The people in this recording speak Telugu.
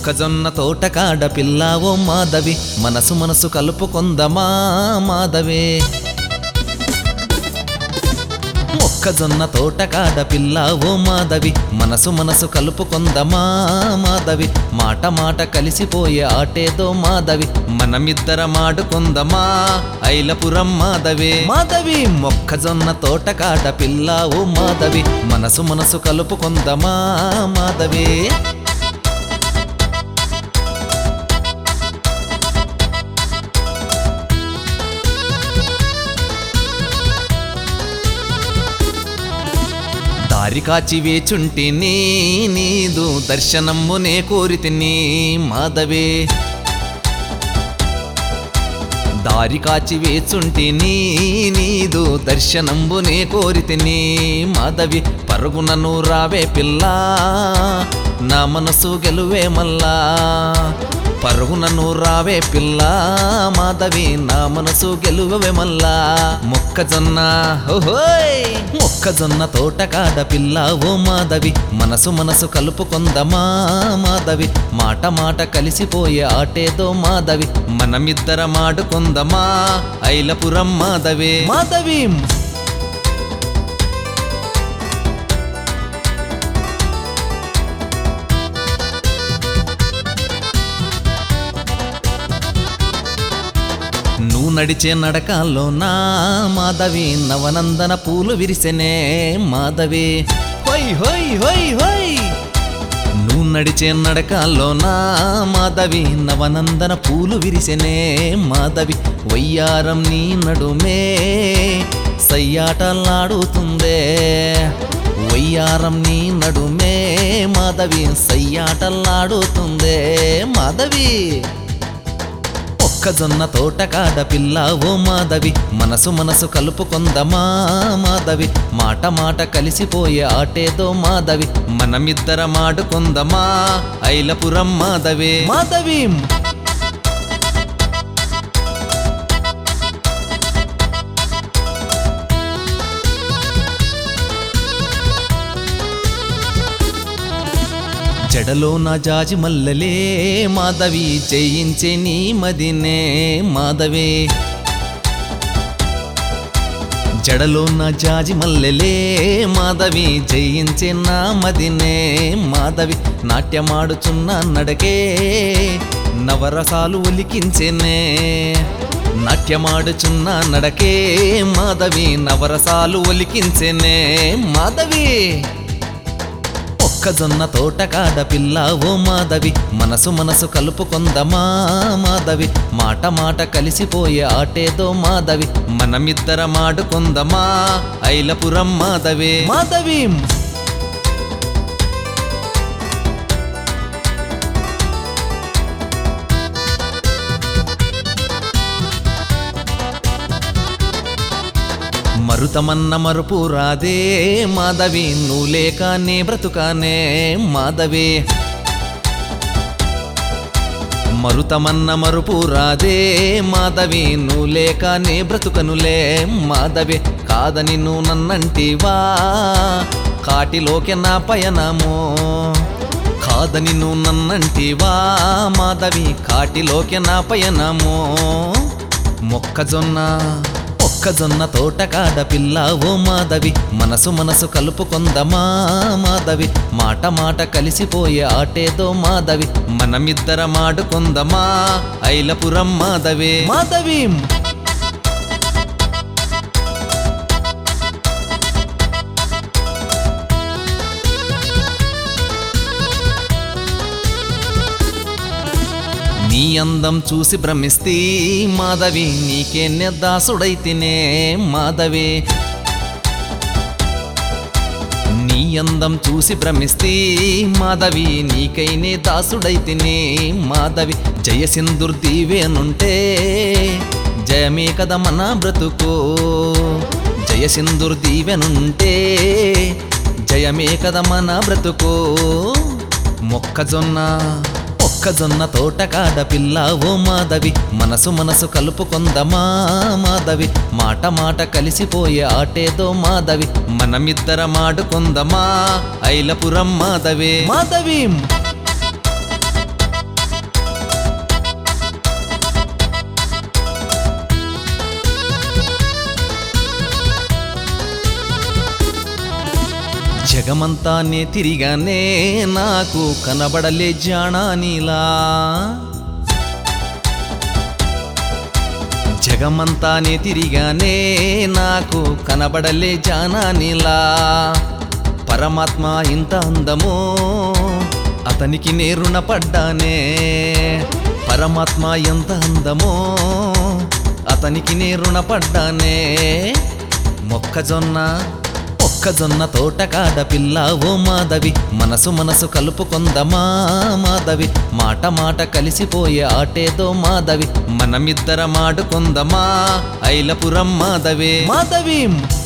మొక్కజొన్న తోట కాడ పిల్ల ఓ మాధవి మనసు మనసు కలుపుకొందమా మాధవే మొక్కజొన్న తోట కాడ పిల్ల ఓ మాధవి మనసు మనసు కలుపుకొందమా మాధవి మాట మాట కలిసిపోయే ఆటేదో మాధవి మనమిద్దరం ఆడుకుందమా ఐలపురం మాధవి మాధవి మొక్కజొన్న తోట కాడ పిల్ల ఓ మాధవి మనసు మనసు కలుపుకొందమా మాధవి దారి కాచి వేచుంటిని నీదు దర్శనమ్మునే కోరితిని మాధవే దారి కాచి వేచుంటిని నీదు దర్శనంబునే కోరితిని మాధవి పరుగునను రావే పిల్ల నా మనసు గెలువే మల్లా పరుగునను రావే పిల్ల మాధవి నా మనసు గెలువవే మల్లా మొక్కజొన్న ఓహోయ్ మొక్కజొన్న తోట కాడ పిల్ల ఓ మాధవి మనసు మనసు కలుపుకొందమా మాధవి మాట మాట కలిసిపోయే ఆటేదో మాధవి మనమిద్దరం ఆడుకుందమా ఐలపురం మాధవి మాధవి నువ్వు నడిచే నడకాల్లో నా మాధవి నవనందన పూలు విరిసెనే మాధవి హోయ్ హోయ్ హోయ్ హోయ్ నువ్వు నడిచే నడకాల్లో నా మాధవి నవనందన పూలు విరిసెనే మాధవి వయ్యారం నీ నడుమే సయ్యాటలాడుతుందే వయ్యారం నీ నడుమే మాధవి సయ్యాటలాడుతుందే మాధవి మొక్కజొన్న తోట కాడ పిల్ల ఓ మాధవి మనసు మనసు కలుపుకొందమా మాధవి మాట మాట కలిసిపోయే ఆటేదో మాధవి మనమిద్దరం ఆడుకుందమా ఐలపురం మాధవి మాధవి జడలో నా జాజి మల్లలే మాధవి చేయించే నీ మదినే మాధవే జడలో నా జాజి మల్లెలే మాధవి జయించే నా మదినే మాధవి నాట్యమాడుచున్న నడకే నవరసాలు ఒలికించేనే నాట్యమాడుచున్న నడకే మాధవి నవరసాలు ఒలికించేనే మాధవి మొక్కజొన్న తోట కాడ పిల్ల ఓ మాధవి మనసు మనసు కలుపుకొందమా మాధవి మాట మాట కలిసిపోయే ఆటేదో మాధవి మనమిద్దరం ఆడుకుందమా ఐలపురం మాధవి మాధవి మరుతమన్న మరుపు రాదే మాధవి నువ్వు లేక నే బ్రతుకానే మాధవి మరుతమన్న మరుపు రాదే మాధవి నువ్వు లేక నే బ్రతుకనులే మాధవి కాదని నువ్వు నన్నంటివా కాటిలోకి నా పయనము కాదని నువ్వు నన్నంటివా మాధవి కాటిలోకి నా పయనము మొక్కజొన్న మొక్కజొన్న తోట కాడ పిల్ల ఓ మాధవి మనసు మనసు కలుపుకొందమా మాధవి మాట మాట కలిసిపోయే ఆటేదో మాధవి మనమిద్దరం ఆడుకుందమా. 'కొందమా ఐలపురం మాధవి మాధవి నీ అందం చూసి భ్రమిస్తీ మాధవి నీకే దాసుడైతినే మాధవి నీ అందం చూసి భ్రమిస్తీ మాధవి నీకైనే దాసుడైతినే మాధవి జయసింధుర్ దీవేనుంటే జయమే కదా మన బ్రతుకు జయసింధుర్ దీవెనుంటే జయమే కదా మన బ్రతుకు మొక్కజొన్న మొక్కజొన్న తోట కాడ పిల్ల ఓ మాధవి మనసు మనసు కలుపుకొందమా మాధవి మాట మాట కలిసిపోయే ఆటేదో మాధవి మనమిద్దరం ఆడుకుందమా ఐలపురం మాధవి మాధవి జగమంతా నే తిరిగానే నాకు కనబడలే జానా నీలా జగమంతా నే తిరిగానే నాకు కనబడలే జానా నీలా పరమాత్మ ఇంత అందమో అతనికి నే రుణపడ్డానే పరమాత్మ ఎంత అందమో అతనికి నే రుణపడ్డానే మొక్కజొన్న మొక్కజొన్న తోటకాడ పిల్ల ఓ మాధవి మనసు మనసు కలుపుకొందమా మాధవి మాట మాట కలిసిపోయే ఆటేదో మాధవి మనమిద్దరం ఆడుకుందమా ఐలపురం మాధవి మాధవి